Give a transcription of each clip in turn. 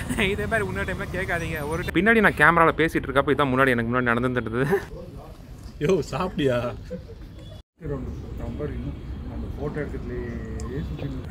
இதே மாதிரி இன்னொரு டைம்லாம் கேட்காதீங்க ஒரு பின்னாடி நான் கேமராவில் பேசிகிட்டு இருக்கப்போ இதான் முன்னாடி எனக்கு முன்னாடி நடந்துட்டு யோ சாப்பிட்டியா நம்பர் இன்னும் அந்த ஃபோட்டோ எடுக்கிறதுலேயே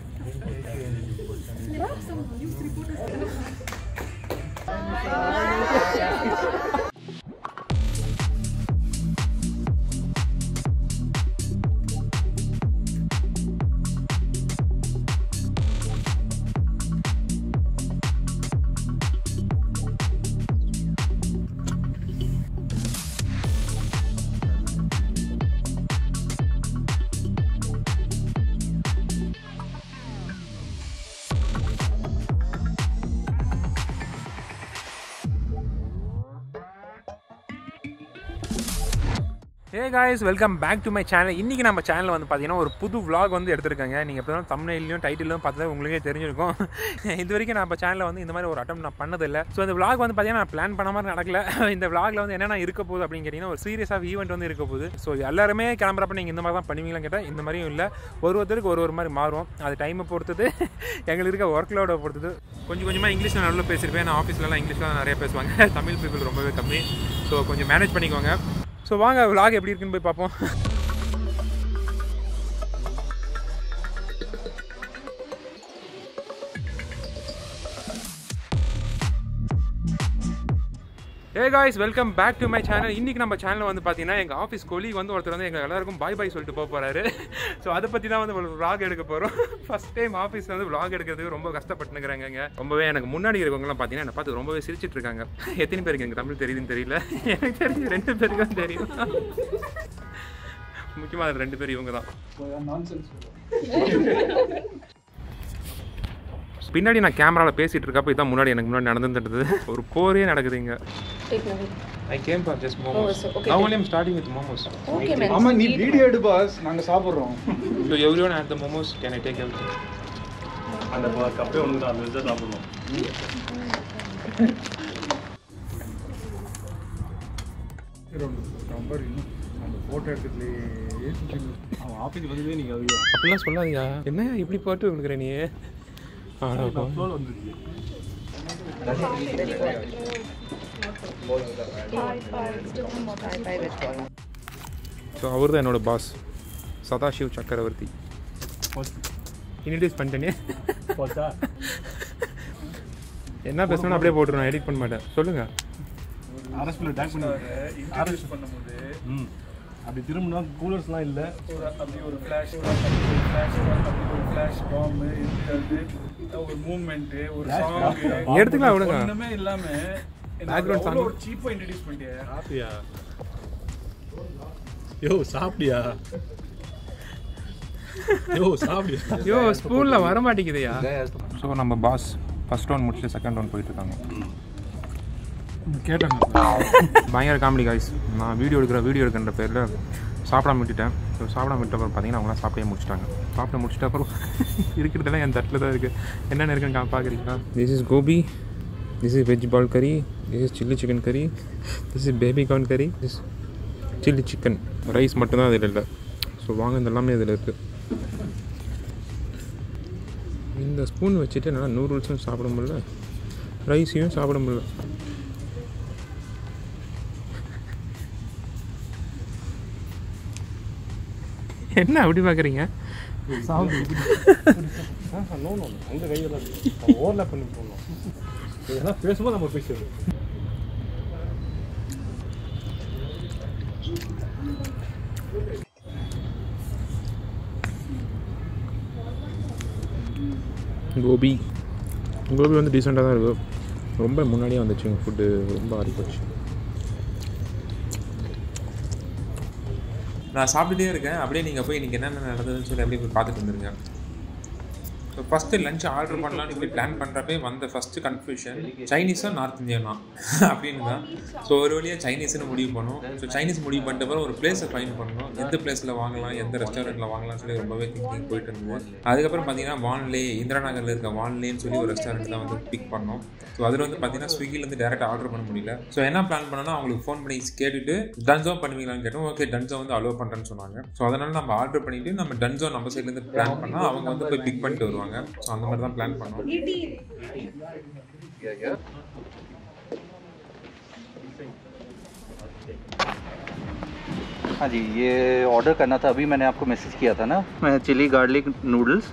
hey guys welcome back to my channel இன்றைக்கி நம்ம சேனலில் வந்து பார்த்தீங்கன்னா ஒரு புது vlog வந்து எடுத்திருக்காங்க நீங்கள் இப்போ தான் தமிழ்லையும் டைட்டிலும் பார்த்தா உங்களுக்கே தெரிஞ்சிருக்கும் இது வரைக்கும் நான் இப்போ சேனலில் வந்து இந்த மாதிரி ஒரு அட்டம் நான் பண்ணதில்லை ஸோ இந்த vlog வந்து பார்த்தீங்கன்னா நான் பிளான் பண்ண மாதிரி நடக்கல இந்த vlogல வந்து என்னென்ன இருக்க போகுது அப்படின்னு கேட்டிங்கன்னா ஒரு சீரியஸ் ஆஃப் ஈவெண்ட் வந்து இருக்க போகுது ஸோ எல்லாருமே கிளம்புறப்ப நீங்கள் இந்த மாதிரி தான் பண்ணுவீங்களான்னு கேட்டால் இந்த மாதிரியும் இல்லை ஒரு ஒருத்தருக்கு ஒரு ஒரு மாதிரி மாறும் அது டைமை பொறுத்தது எங்களுக்கு இருக்க ஒர்க் லோடை பொறுத்தது கொஞ்சம் கொஞ்சமாக இங்கிலீஷில் நல்லா பேசியிருப்பேன் நான் ஆஃபீஸ்லலாம் இங்கிலீஷில் நிறைய பேசுவாங்க தமிழ் பீப்புள் ரொம்பவே கம்மி ஸோ கொஞ்சம் மேனேஜ் பண்ணிக்கோங்க ஸோ வாங்க vlog எப்படி இருக்குன்னு போய் பார்ப்போம் hey guys welcome back to my channel இன்றைக்கி நம்ம சேனல் வந்து பார்த்தீங்கன்னா எங்கள் ஆஃபீஸ் கொலீக் வந்து ஒருத்தர் வந்து எங்கள் எல்லாருக்கும் பாய் பாய் சொல்லிட்டு போக போகிறாரு ஸோ அதை பற்றி தான் வந்து ஒரு vlog எடுக்க போகிறோம் ஃபஸ்ட் டைம் ஆஃபீஸில் வந்து vlog எடுக்கிறதுக்கு ரொம்ப கஷ்டப்பட்டுனுக்குறாங்க ரொம்பவே எனக்கு முன்னாடி இருக்கவங்கலாம் பார்த்தீங்கன்னா என்னை பார்த்து ரொம்பவே சிரிச்சிட்டு இருக்காங்க எத்தனை பேருக்கு எனக்கு தமிழ் தெரியுதுன்னு தெரியல எனக்கு தெரிஞ்சு ரெண்டு பேருக்கு தான் தெரியும் முக்கியமாக அது ரெண்டு பேர் இவங்க தான் பின்னாடி நான் கேமராவில் பேசிகிட்டு இருக்கப்போ இதான் முன்னாடி எனக்கு முன்னாடி நடந்துட்டு ஒரு போரே நடக்குது இங்கே I came for just momos. so- okay, Now then. only I'm starting with momos. Okay, man. ஆமா நீ வீடியோ எடு பாஸ் நாங்க சாப்பிடுறோம் So everyone had the momos. Can I take everything? அந்த ப- கப்பே ஒன்று தான் அந்த வச்சு சாப்பிடணும் நம்பர் இன்னும் அந்த ஃபோட்டோ எடுக்கிறதுலேயே அவன் ஆஃபீஸ் வந்ததே நீங்கள் அது அப்படிலாம் சொல்லாதீங்க என்ன இப்படி போட்டு கொடுக்குற நீ ஆடா ஃப்ளோர் வந்துருச்சு ஸோ அவர் தான் என்னோட பாஸ் சதாசிவ் சக்கரவர்த்தி இன்ட்ரடியூஸ் பண்ணிட்டேனே போச்சா என்ன பேசணும் அப்படியே போட்டுருவேன் எடிட் பண்ண மாட்டேன் சொல்லுங்க அரஸ்பில் டேக் பண்ணி இன்ட்ரடியூஸ் பண்ணும்போது ம் அப்படி திரும்பினா கூலர்ஸ்லாம் இல்லை ஒரு அப்படி ஒரு ஃப்ளாஷ் அப்படி ஒரு ஃப்ளாஷ் அப்படி ஒரு ஃப்ளாஷ் பாம்பு இருக்கிறது ஒரு மூமெண்ட்டு ஒரு சாங் எடுத்துக்கலாம் விடுங்க ஒண்ணுமே இல்லாம Background song. ஒரு சீப்பா இன்ட்ரடியூஸ் பண்ணிட்டியா சாப்பிட்டியா யோ சாப்பிட்டியா யோ சாப்பிட்டியா ஐயோ ஸ்பூனில் வர மாட்டேங்குதுயா ஸோ நம்ம பாஸ் ஃபர்ஸ்ட் ரவுண்ட் முடிச்சுட்டு செகண்ட் ரவுண்ட் போயிட்டு இருக்காங்க கேட்டாங்க பயங்கர காமெடி காய்ஸ் நான் வீடியோ எடுக்கிற வீடியோ எடுக்கிற பேரில் சாப்பிடாம விட்டுட்டேன் ஸோ சாப்பிடாம விட்ட அப்புறம் பார்த்தீங்கன்னா அவங்களாம் சாப்பிட்டே முடிச்சிட்டாங்க சாப்பிட முடிச்சிட்ட அப்புறம் இருக்கிறதெல்லாம் என் தட்டில் தான் இருக்குது என்னென்ன இருக்குன்னு கா பார்க்குறீங்களா this is gobi this is veg ball curry this is chilli chicken curry this is baby corn curry this chilli chicken rice மட்டும்தான் அதில் இல்லை ஸோ வாங்க இந்த எல்லாமே இதில் இருக்குது இந்த ஸ்பூன் வச்சுட்டு என்னால் நூடுல்ஸும் சாப்பிட முடியல ரைஸையும் சாப்பிட முடியல என்ன அப்படி பார்க்குறீங்க நோ நோ அந்த கையில் ஓவர்லேப் பண்ணி போடணும் இதெல்லாம் பேசும்போது நம்ம பேசுறது கோபி கோபி வந்து டீசெண்டாக தான் இருக்கும் ரொம்ப முன்னாடியே வந்துச்சு எங்கள் ஃபுட்டு ரொம்ப ஆறி போச்சு நான் சாப்பிட்டுட்டே இருக்கேன் அப்படியே நீங்கள் போய் இன்றைக்கி என்னென்ன நடந்ததுன்னு சொல்லி அப்படியே போய் பார்த்துட்டு வந்துருங்க ஸோ ஃபஸ்ட்டு லஞ்ச் ஆர்டர் பண்ணலாம்னு சொல்லி பிளான் பண்ணுறப்பே வந்த ஃபஸ்ட்டு கன்ஃபியூஷன் சைனீஸா நார்த் இந்தியனா அப்படின்னு தான் ஸோ ஒரு வழியாக சைனீஸ்னு முடிவு பண்ணோம் ஸோ சைனீஸ் முடிவு பண்ணிட்ட பிறகு ஒரு பிளேஸை ஃபைன் பண்ணணும் எந்த பிளேஸில் வாங்கலாம் எந்த ரெஸ்டாரண்ட்டில் வாங்கலாம்னு சொல்லி ரொம்பவே திங்கிங் போயிட்டு இருந்தது அதுக்கப்புறம் பார்த்தீங்கன்னா வான்லே இந்திரா நகரில் இருக்க வான்லேன்னு சொல்லி ஒரு ரெஸ்டாரண்ட் தான் வந்து பிக் பண்ணோம் ஸோ அதில் வந்து பார்த்தீங்கன்னா ஸ்விக்கிலேருந்து டேரெக்டாக ஆர்டர் பண்ண முடியல ஸோ என்ன பிளான் பண்ணோம்னா அவங்களுக்கு ஃபோன் பண்ணி கேட்டுட்டு டன்ஸோ பண்ணுவீங்களான்னு கேட்டோம் ஓகே டன்ஸோ வந்து அலோவ் பண்ணுறேன்னு சொன்னாங்க ஸோ அதனால் நம்ம ஆர்டர் பண்ணிட்டு நம்ம டன்ஸோ நம்ம சைட்லேருந்து பிளான் பண்ணால் அவங்க வந்து போய் பிக் பண்ணிட்டு வருவாங்க ஸோ அந்த மாதிரி தான் பிளான் பண்ணோம் किया गया हाँ जी ये ऑर्डर करना था अभी मैंने आपको मैसेज किया था ना मैं चिली गार्लिक नूडल्स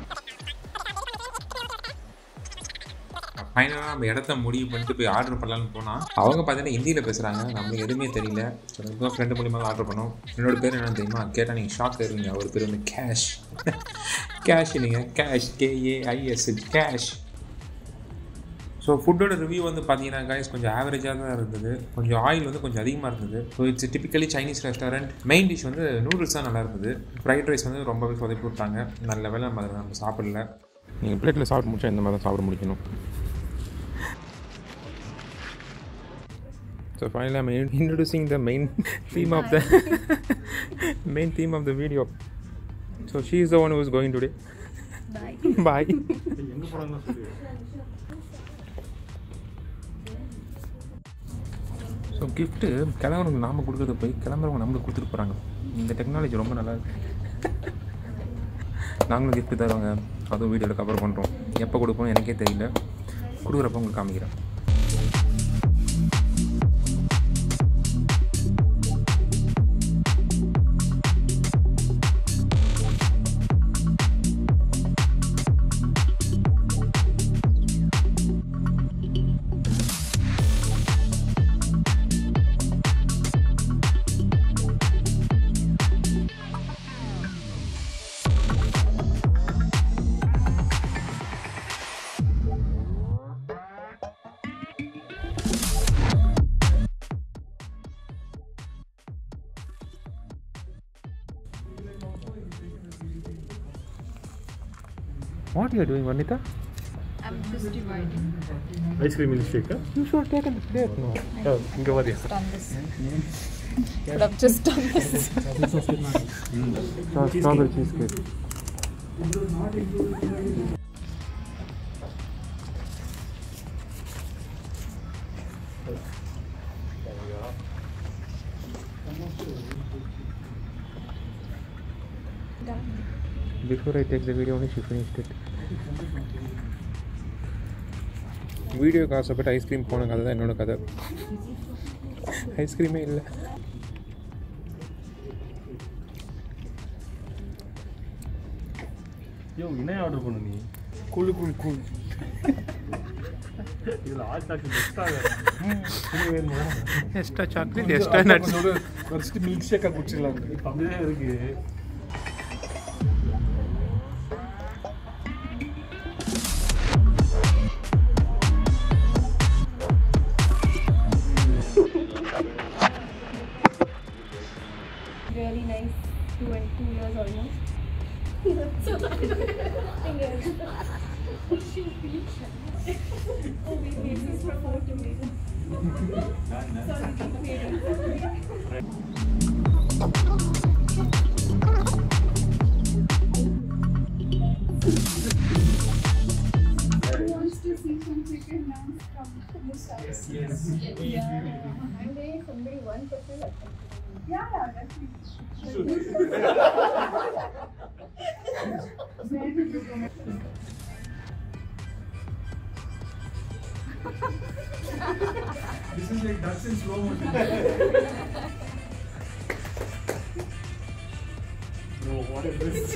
ஃபைனலாக நம்ம இடத்த முடிவு பண்ணிட்டு போய் ஆர்டர் பண்ணலான்னு போனால் அவங்க பார்த்தீங்கன்னா ஹிந்தியில் பேசுகிறாங்க நம்மளுக்கு எதுவுமே தெரியல ஸோ இப்போ ஃப்ரெண்டு மூலியமாக ஆர்டர் பண்ணோம் என்னோட பேர் என்ன தெரியுமா கேட்டால் நீங்கள் ஷாக் ஆயிருவீங்க அவர் பேர் வந்து கேஷ் கேஷ் இல்லைங்க கேஷ் கேஏஐஎஸ் கேஷ் ஸோ ஃபுட்டோட ரிவ்யூ வந்து பார்த்தீங்கன்னா guys கொஞ்சம் ஆவரேஜாக தான் இருந்தது கொஞ்சம் ஆயில் வந்து கொஞ்சம் அதிகமாக இருந்தது so it's typically Chinese restaurant main dish வந்து நூடுல்ஸ் தான் நல்லா இருந்தது ஃப்ரைட் ரைஸ் வந்து ரொம்பவே சொதப்பி விட்டாங்க நல்ல வேலை நம்ம அதை நம்ம சாப்பிடல நீங்கள் பிளேட்டில் சாப்பிட முடிச்சா இந்த மாதிரி தான் சாப்பிட முடிக்கணும் So finally, I'm in- introducing the main theme of the main theme of the video. So she is the one who is going today. Bye. Bye. எங்கே போகிறாங்கன்னு சொல்லி ஸோ கிஃப்ட்டு கிளம்புறவங்க நாம கொடுக்கறத போய் கிளம்புறவங்க நம்மளுக்கு கொடுத்துட்டு போகிறாங்க இந்த டெக்னாலஜி ரொம்ப நல்லா இருக்கு நாங்களும் gift தருவாங்க அதுவும் வீடியோவில் கவர் பண்ணுறோம் எப்போ கொடுப்போம் எனக்கே தெரியல கொடுக்குறப்ப உங்களுக்கு காமிக்கிறேன் what you doing Vanitha I'm just dividing. Ice cream milk shake you should take and plate no இங்கே வாரியா Done this. Could have just done this. Strawberry cheese cake Before I take the video, only she finished it. வீடியோக்கு ஆசைப்பட்டு ice cream போன கதை தான் என்னோட கதை ஐஸ்கிரீமே இல்லை யோ என்ன ஆர்டர் பண்ண நீ குழு குழு குழு இதில் ஆட் சாக்லேட் எக்ஸ்ட்ரா வேணுமா extra chocolate extra nuts first milk ஷேக்காக குடிச்சிடலாம் அப்படியே இருக்கு Really nice. Two and two years almost. so I don't think Oh, wait, wait, this is for four tomatoes. Sorry, wait. wants to see some chicken dance from this side. Yes. Yeah. I'm doing somebody one person. Yeah, yeah, definitely. This is like ducks in slow motion. No, what is this?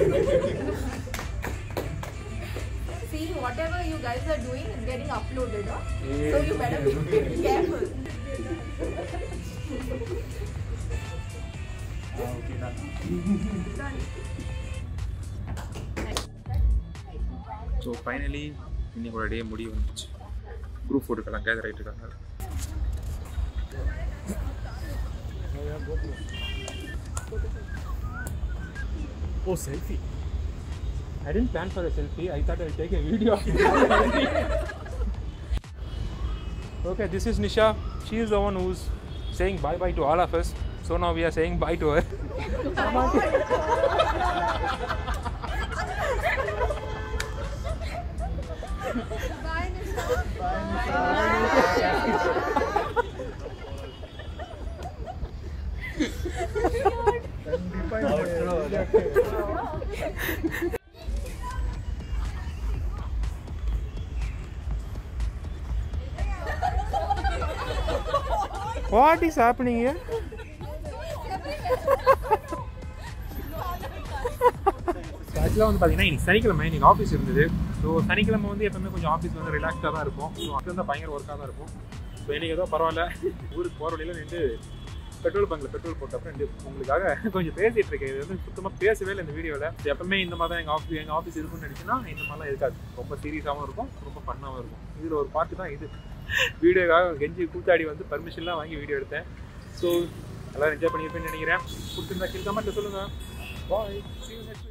See, whatever you guys are doing is getting uploaded, huh? So you better be careful. So finally இன்னைக்கு ஒரு டே முடிவு வந்துச்சு group ஃபோட்டோக்கெல்லாம் gather ஆகிட்டு இருக்காங்க Oh, selfie. I didn't plan for a selfie. I thought I'll take a video. okay, this is Nisha. She is the one who's saying bye bye to all of us. So now we are saying bye to her. What is happening ஆக்சுவலாக வந்து பார்த்தீங்கன்னா இன்னைக்கு சனிக்கிழமை இன்னைக்கு office இருந்தது so சனிக்கிழமை வந்து எப்பவுமே கொஞ்சம் ஆஃபீஸ் வந்து ரிலாக்ஸ்டாக தான் இருக்கும் ஸோ அப்போ தான் பயங்கர ஒர்க்காக தான் இருக்கும் ஸோ இன்னைக்கு ஏதோ பரவாயில்ல ஊருக்கு போகிற வழியில் நின்று பெட்ரோல் பங்கில் பெட்ரோல் போட்டப்பறம் நின்று உங்களுக்காக கொஞ்சம் பேசிகிட்டு இருக்கேன் இது வந்து சுத்தமாக பேசவே இல்லை இந்த வீடியோவில் எப்பவுமே இந்த மாதிரி தான் எங்கள் ஆஃபீஸ் எங்கள் ஆஃபீஸ் இருக்குன்னு நினச்சின்னா இந்த மாதிரிலாம் இருக்காது ரொம்ப சீரியஸாகவும் இருக்கும் ரொம்ப ஃபன்னாகவும் இருக்கும் இதில் ஒரு பார்ட்டு தான் இது வீடியோக்காக கெஞ்சி கூத்தாடி வந்து பர்மிஷன்லாம் வாங்கி வீடியோ எடுத்தேன் ஸோ எல்லாரும் என்ஜாய் பண்ணியிருப்பேன்னு நினைக்கிறேன் பிடிச்சிருந்தா கீழ் கமெண்ட்டில் சொல்லுங்கள் பாய் see you next week